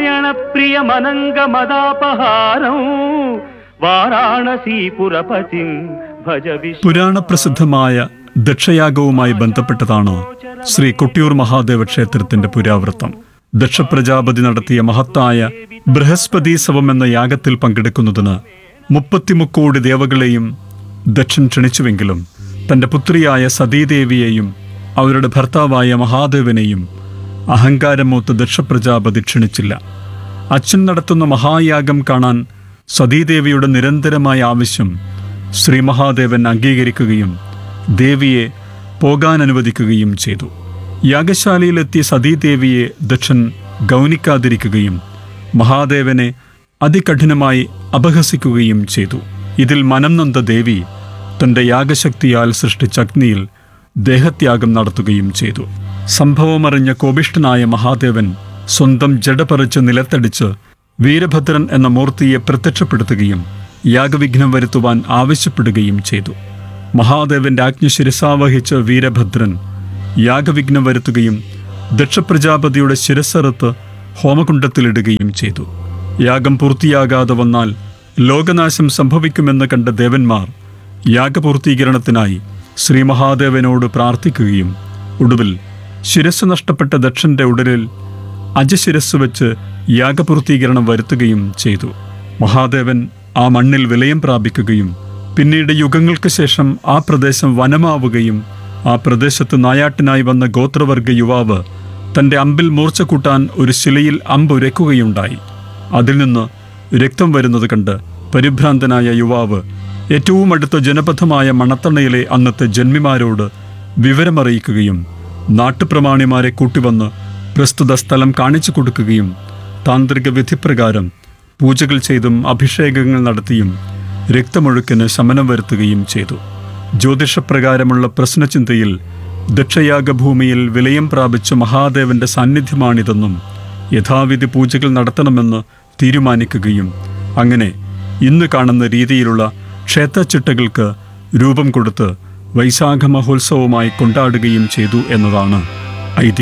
నారాయణ ప్రియమనంగ మదాపహారం వారాణసీపురపతిం భజ విష్ణు പുരാണപ്രസിദ്ധമായ ദക്ഷയാഗവുമായി ബന്ധപ്പെട്ടതാണ് ശ്രീ കൊട്ടിയൂർ മഹാദേവ ക്ഷേത്രത്തിന്റെ പുരാവൃത്തം ദക്ഷപ്രജാപതി നടത്തിയ മഹത്തായ ബൃഹസ്പതീസവം എന്ന യാഗത്തിൽ പങ്കെടുക്കുന്നതിന് മുപ്പത്തിമുക്കോടി ദേവകളെയും ദക്ഷൻ ക്ഷണിച്ചുവെങ്കിലും തന്റെ പുത്രിയായ സതീദേവിയെയും അവരുടെ ഭർത്താവായ മഹാദേവനെയും അഹങ്കാരം മൂത്ത് ദക്ഷപ്രജാപതി ക്ഷണിച്ചില്ല അച്ഛൻ നടത്തുന്ന മഹായാഗം കാണാൻ സതീദേവിയുടെ നിരന്തരമായ ആവശ്യം ശ്രീ മഹാദേവൻ അംഗീകരിക്കുകയും ദേവിയെ പോകാൻ അനുവദിക്കുകയും ചെയ്തു യാഗശാലയിലെത്തിയ സതീദേവിയെ ദക്ഷൻ ഗൗനിക്കാതിരിക്കുകയും മഹാദേവനെ അതികഠിനമായി അപഹസിക്കുകയും ചെയ്തു ഇതിൽ മനം നൊന്ത ദേവി തന്റെ യാഗശക്തിയാൽ സൃഷ്ടിച്ച അഗ്നിയിൽ ദേഹത്യാഗം നടത്തുകയും ചെയ്തു സംഭവമറിഞ്ഞ കോപിഷ്ഠനായ മഹാദേവൻ സ്വന്തം ജഡപറിച്ച് നിലത്തടിച്ച് വീരഭദ്രൻ എന്ന മൂർത്തിയെ പ്രത്യക്ഷപ്പെടുത്തുകയും യാഗവിഘ്നം വരുത്തുവാൻ ആവശ്യപ്പെടുകയും ചെയ്തു മഹാദേവന്റെ ആജ്ഞ ശിരസാവഹിച്ച വീരഭദ്രൻ യാഗവിഘ്നം വരുത്തുകയും ദക്ഷപ്രജാപതിയുടെ ശിരസ്സറുത്ത് ഹോമകുണ്ടത്തിലിടുകയും ചെയ്തു യാഗം പൂർത്തിയാകാതെ വന്നാൽ ലോകനാശം സംഭവിക്കുമെന്ന് കണ്ട ദേവന്മാർ യാഗപൂർത്തീകരണത്തിനായി ശ്രീ മഹാദേവനോട് പ്രാർത്ഥിക്കുകയും ഒടുവിൽ ശിരസ് നഷ്ടപ്പെട്ട ദക്ഷന്റെ ഉടലിൽ അജശിരസ് വെച്ച് യാഗപൂർത്തീകരണം വരുത്തുകയും ചെയ്തു മഹാദേവൻ ആ മണ്ണിൽ വിലയം പ്രാപിക്കുകയും പിന്നീട് യുഗങ്ങൾക്ക് ശേഷം ആ പ്രദേശം വനമാവുകയും ആ പ്രദേശത്ത് നായാട്ടിനായി വന്ന ഗോത്രവർഗ യുവാവ് തന്റെ അമ്പിൽ മൂർച്ച കൂട്ടാൻ ഒരു ശിലയിൽ അമ്പ് ഉരയ്ക്കുകയുണ്ടായി അതിൽ നിന്ന് രക്തം വരുന്നത് കണ്ട് പരിഭ്രാന്തനായ യുവാവ് ഏറ്റവും അടുത്ത ജനപഥമായ മണത്തണയിലെ അന്നത്തെ ജന്മിമാരോട് വിവരമറിയിക്കുകയും നാട്ടുപ്രമാണിമാരെ കൂട്ടിവന്ന് പ്രസ്തുത സ്ഥലം കാണിച്ചു കൊടുക്കുകയും താന്ത്രിക വിധിപ്രകാരം പൂജകൾ ചെയ്തും അഭിഷേകങ്ങൾ നടത്തിയും രക്തമൊഴുക്കിന് ശമനം വരുത്തുകയും ചെയ്തു ജ്യോതിഷപ്രകാരമുള്ള പ്രശ്നചിന്തയിൽ ദക്ഷയാഗഭൂമിയിൽ വിലയം പ്രാപിച്ച മഹാദേവന്റെ സാന്നിധ്യമാണിതെന്നും യഥാവിധി പൂജകൾ നടത്തണമെന്ന് തീരുമാനിക്കുകയും അങ്ങനെ ഇന്ന് കാണുന്ന രീതിയിലുള്ള ക്ഷേത്രച്ചിട്ടകൾക്ക് രൂപം കൊടുത്ത് വൈശാഖ മഹോത്സവമായി കൊണ്ടാടുകയും ചെയ്തു എന്നതാണ് ഐതിഹ്യം